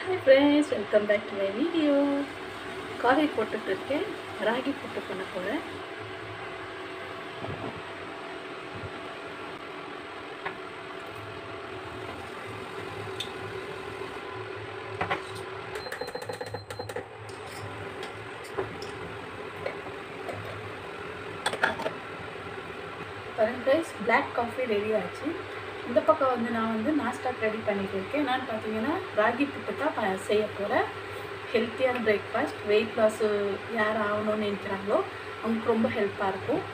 hi friends welcome back to my video காலை போட்டுட்டு இருக்கேன் ராகி போட்டு பண்ண போகிறேன் பாருங்க ஃப்ரெண்ட்ஸ் பிளாக் காஃபி ரெடி ஆச்சு இந்த பக்கம் வந்து நான் வந்து நாஸ்டாக் ரெடி பண்ணிட்டு இருக்கேன் என்னன்னு பார்த்தீங்கன்னா ராகி புட்டு தான் ப- செய்ய போகிறேன் ஹெல்த்தியான பிரேக்ஃபாஸ்ட் வெயிட் லாஸ் யார் ஆகணும்னு நினைக்கிறாங்களோ அவங்களுக்கு ரொம்ப ஹெல்ப்பாக இருக்கும்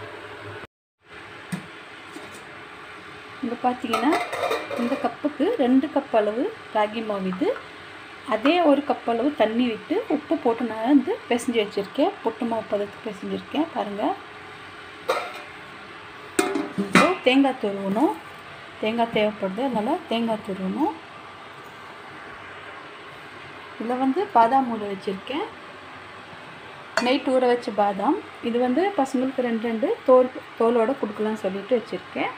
இங்கே பார்த்தீங்கன்னா இந்த கப்புக்கு ரெண்டு கப் அளவு ராகி மாவு இது அதே ஒரு கப் அளவு தண்ணி விட்டு உப்பு போட்டு நான் வந்து பிசைஞ்சு வச்சுருக்கேன் புட்டு மாவு பதத்துக்கு பிசைஞ்சிருக்கேன் பாருங்கள் ஸோ தேங்காய் துருவணும் தேங்காய் தேவைப்படுது அதனால் தேங்காய் துருவணும் இதில் வந்து பாதாம் ஊற வச்சுருக்கேன் நைட் ஊற வச்ச பாதாம் இது வந்து பசங்களுக்கு ரெண்டு ரெண்டு தோல் தோலோட கொடுக்கலாம்னு சொல்லிட்டு வச்சுருக்கேன்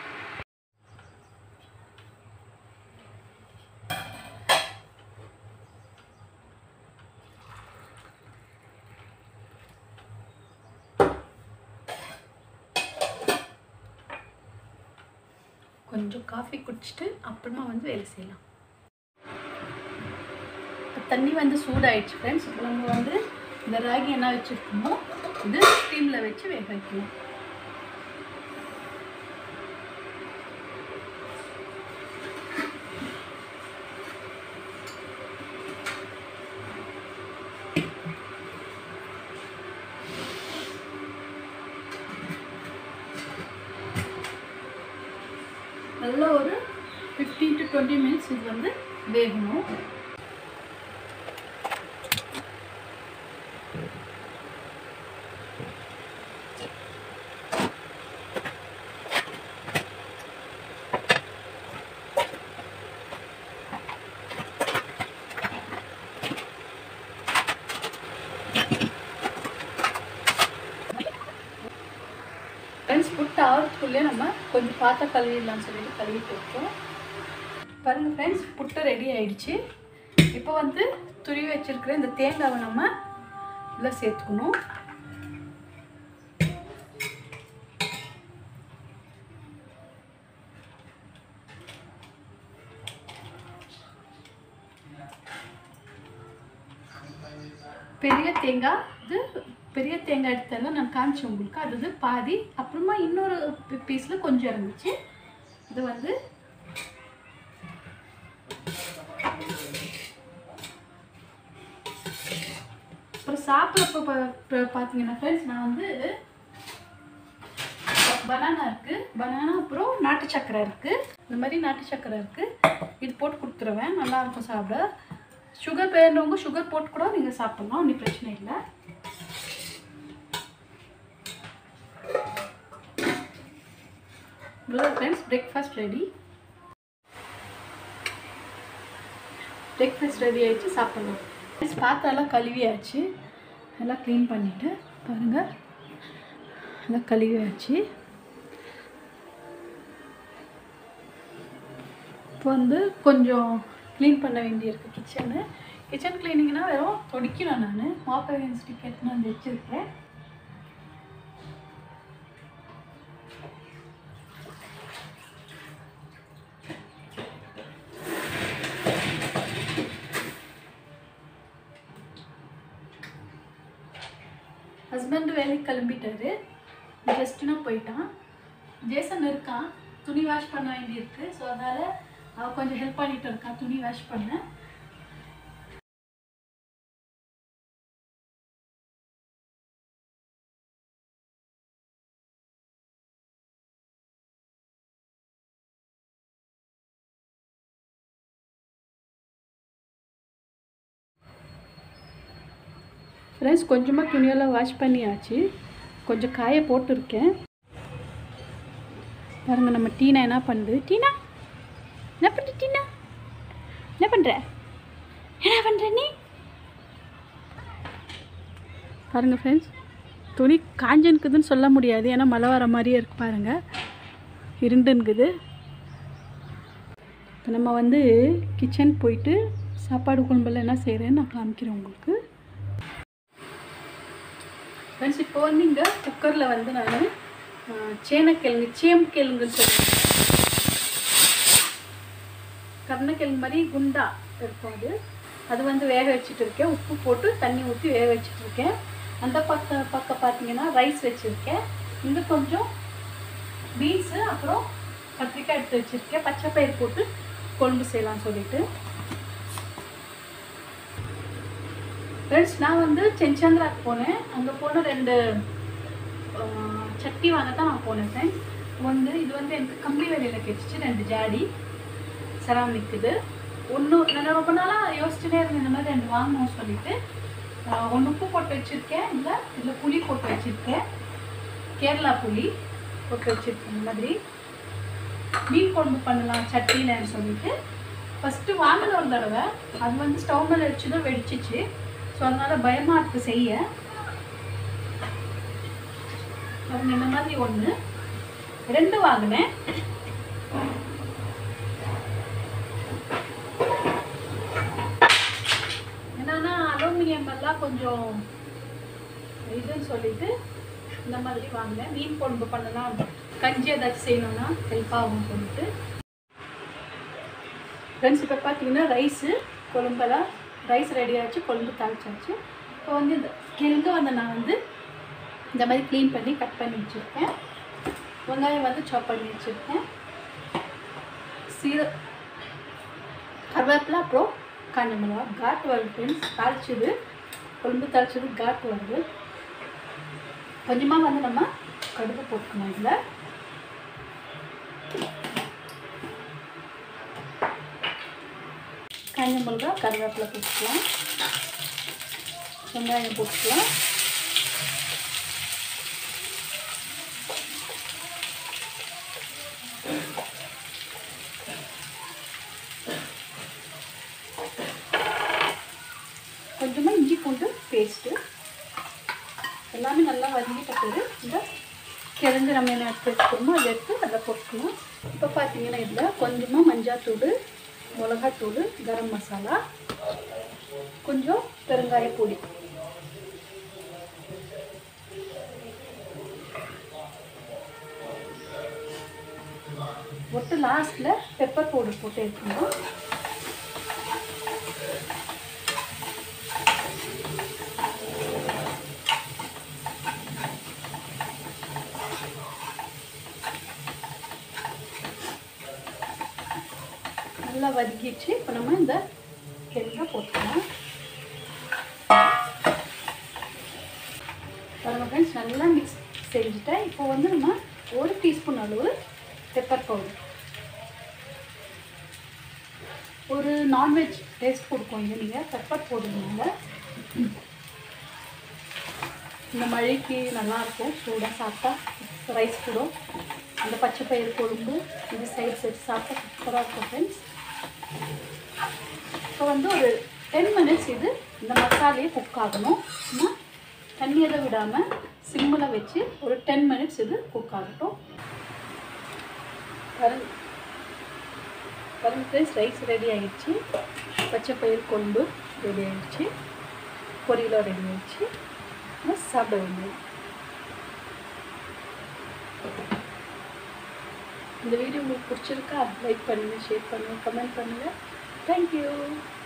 கொஞ்சம் காஃபி குடிச்சிட்டு அப்புறமா வந்து வேலை செய்யலாம் இப்போ தண்ணி வந்து சூடாயிடுச்சு ஃப்ரெண்ட்ஸ் இப்போ நம்ம வந்து இந்த ராகி என்ன வச்சுருக்கோமோ இது ஸ்டீமில் வச்சு வேக வைக்கணும் நல்ல ஒரு ஃபிஃப்டீன் டு டுவெண்ட்டி மினிட்ஸ் இது வந்து வேகணும் ஃப்ரெண்ட்ஸ் புட்டு ஆகிறதுக்குள்ளே நம்ம கொஞ்சம் பார்த்தா கழுவிடலாம்னு சொல்லிட்டு கழுவிட்டு இருக்கோம் பாருங்கள் ஃப்ரெண்ட்ஸ் புட்டு ரெடி ஆயிடுச்சு இப்போ வந்து துருவி வச்சிருக்கிற இந்த தேங்காவை நம்ம இதில் சேர்த்துக்கணும் பெரிய தேங்காய் இது பெரிய தேங்காய் எடுத்தெல்லாம் நான் காமிச்சேன் உங்களுக்கு அது வந்து பாதி அப்புறமா இன்னொரு பீஸில் கொஞ்சம் இருந்துச்சு இது வந்து அப்புறம் சாப்பிட்றப்ப பார்த்தீங்கன்னா ஃப்ரெண்ட்ஸ் நான் வந்து பனானா இருக்குது பனானா அப்புறம் நாட்டு சக்கரை இருக்குது இந்த மாதிரி நாட்டு சக்கரை இருக்குது இது போட்டு கொடுத்துருவேன் நல்லா இருக்கும் சாப்பிட சுகர் வேணுறவங்க சுகர் போட்டு கூட நீங்கள் சாப்பிட்லாம் ஒன்றும் பிரச்சனை இல்லை இவ்வளோ friends breakfast ready breakfast ready ஆயிடுச்சு சாப்பிட்லாம் ஃப்ரெண்ட்ஸ் பாத்திரம்லாம் கழுவியாச்சு எல்லாம் க்ளீன் பண்ணிவிட்டு பாருங்கள் எல்லாம் கழுவியாச்சு இப்போ வந்து கொஞ்சம் க்ளீன் பண்ண வேண்டியிருக்கு கிச்சனு கிச்சன் க்ளீனிங்னா வெறும் தொடிக்கணும் நான் மாப்பை ஸ்டிக்கெட் நான் வச்சுருக்கேன் ஹஸ்பண்ட் வேலைக்கு கிளம்பிட்டாரு ஜஸ்ட்னா போயிட்டான் ஜேசன் இருக்கான் துணி வாஷ் பண்ண வேண்டியிருக்கு ஸோ அதனால் அவன் கொஞ்சம் ஹெல்ப் பண்ணிட்டு இருக்கான் துணி வாஷ் பண்ண ஃப்ரெண்ட்ஸ் கொஞ்சமாக துணியெல்லாம் வாஷ் பண்ணியாச்சு கொஞ்சம் காய போட்டிருக்கேன் பாருங்கள் நம்ம டீனா என்ன பண்ணுது டீனா என்ன பண்ணுற டீனா என்ன பண்ணுற என்ன பண்ணுற நீ பாருங்கள் ஃப்ரெண்ட்ஸ் துணி காஞ்சனுக்குதுன்னு சொல்ல முடியாது ஏன்னா மழை வர மாதிரியே இருக்கு பாருங்கள் இருண்டுன்னுக்குது இப்போ நம்ம வந்து கிச்சன் போயிட்டு சாப்பாடு குழம்புல என்ன செய்கிறேன்னு நான் காமிக்கிறேன் உங்களுக்கு ஃப்ரெண்ட்ஸ் இப்போ வந்து இங்கே குக்கரில் வந்து நான் சேனக்கிழங்கு சேம்புக்கிழங்குன்னு சொல்லுவேன் கருணக்கிழங்கு மாதிரி குண்டா இருக்கும் அது அது வந்து வேக வச்சுட்டு இருக்கேன் உப்பு போட்டு தண்ணி ஊற்றி வேக வச்சுட்டு இருக்கேன் அந்த பக்க பக்கம் பார்த்தீங்கன்னா ரைஸ் வச்சுருக்கேன் இங்கே கொஞ்சம் பீன்ஸு அப்புறம் கத்திரிக்காய் எடுத்து வச்சுருக்கேன் பச்சை பயிர் போட்டு கொழும்பு செய்யலாம்னு சொல்லிட்டு ஃப்ரெண்ட்ஸ் நான் வந்து சென்சந்திராக்கு போனேன் அங்கே போன ரெண்டு ஆஹ், சட்டி வாங்க தான் நான் போனேன் ஃப்ரெண்ட்ஸ் வந்து இது வந்து எனக்கு கம்பி வேலையில் கிடைச்சிச்சு ரெண்டு ஜாடி செராமிக் இது ஒன்று நான் ரொம்ப நாளாக யோசிச்சுட்டே இருந்தேன் இந்த மாதிரி ரெண்டு வாங்கணும்னு சொல்லிட்டு ஒன்று உப்பு போட்டு வச்சுருக்கேன் இல்லை இதில் புளி போட்டு வச்சுருக்கேன் கேரளா புளி போட்டு வச்சுருக்கேன் இந்த மாதிரி மீன் குழம்பு பண்ணலாம் சட்டிலன்னு சொல்லிட்டு ஃபஸ்ட்டு வாங்கின ஒரு தடவை அது வந்து ஸ்டவ் மேலே வச்சு தான் வெடிச்சிச்சு ஸோ அதனால் பயமாக இருக்குது செய்ய பாருங்க, இந்த மாதிரி ஒன்று ரெண்டு வாங்கினேன் என்னன்னா அலுமினியம் எல்லாம் கொஞ்சம் இதுன்னு சொல்லிட்டு இந்த மாதிரி வாங்கினேன் மீன் குழம்பு பண்ணலாம் கஞ்சி ஏதாச்சும் செய்யணும்னா ஹெல்ப் ஆகும் சொல்லிட்டு ஃப்ரெண்ட்ஸ் இப்போ பார்த்தீங்கன்னா ரைஸு குழம்பெல்லாம் ரைஸ் ரெடி ஆச்சு குழம்பு தாளிச்சாச்சு இப்போ வந்து இந்த கிழங்கு வந்து நான் வந்து இந்த மாதிரி க்ளீன் பண்ணி கட் பண்ணி வச்சுருக்கேன் வெங்காயம் வந்து சாப் பண்ணி வச்சுருக்கேன் சீர கருவேப்பிலை அப்புறம் காஞ்ச மிளகா காட் வருது ஃப்ரெண்ட்ஸ் தாளிச்சது குழம்பு தாளிச்சது காட் வருது கொஞ்சமாக வந்து நம்ம கடுகு போட்டுக்கணும் இதில் காஞ்ச மிளகா கருவேப்பிலை போட்டுக்கலாம் வெங்காயம் போட்டுக்கலாம் கொஞ்சமாக இஞ்சி பூண்டு பேஸ்ட்டு எல்லாமே நல்லா வதங்கிட்ட பிறகு இந்த கிழங்கு நம்ம என்ன எடுத்து வச்சுக்கணுமோ அதை எடுத்து அதில் போட்டுக்கணும் இப்போ பார்த்தீங்கன்னா இதில் கொஞ்சமாக மஞ்சாத்தூள் மிளகாத்தூள் கரம் மசாலா கொஞ்சம் பெருங்காய பொடி ஒட்டு லாஸ்ட்டில் பெப்பர் பவுடர் போட்டு எடுக்கணும் நல்லா வதக்கிச்சு இப்போ நம்ம இந்த கிழங்க போட்டுக்கலாம் பாருங்க ஃப்ரெண்ட்ஸ் நல்லா மிக்ஸ் செஞ்சுட்டேன் இப்போ வந்து நம்ம ஒரு டீஸ்பூன் அளவு பெப்பர் பவுடர் ஒரு நான்வெஜ் டேஸ்ட் கொடுக்கும் இது நீங்கள் பெப்பர் போடுறதுனால இந்த மழைக்கு நல்லாயிருக்கும் சூடாக சாப்பிட்டா ரைஸ் கூட அந்த பச்சை பயிர் கொழும்பு இந்த சைட் வச்சு சாப்பிட்டா சூப்பராக இருக்கும் ஃப்ரெண்ட்ஸ் இப்போ வந்து ஒரு டென் மினிட்ஸ் இது இந்த மசாலையே குக் ஆகணும் நம்ம தண்ணி எதை விடாமல் சிம்மில் வச்சு ஒரு டென் மினிட்ஸ் இது குக் ஆகட்டும் பாருங்க பாருங்க ஃப்ரெண்ட்ஸ் ரைஸ் ரெடி ஆயிடுச்சு பச்சை பயிர் கொழும்பு ரெடி ஆயிடுச்சு பொரியலும் ரெடி ஆயிடுச்சு நம்ம சாப்பிட வேண்டியது இந்த வீடியோ உங்களுக்கு பிடிச்சிருக்கா லைக் பண்ணுங்கள் ஷேர் பண்ணுங்கள் கமெண்ட் பண்ணுங்கள் தேங்க்யூ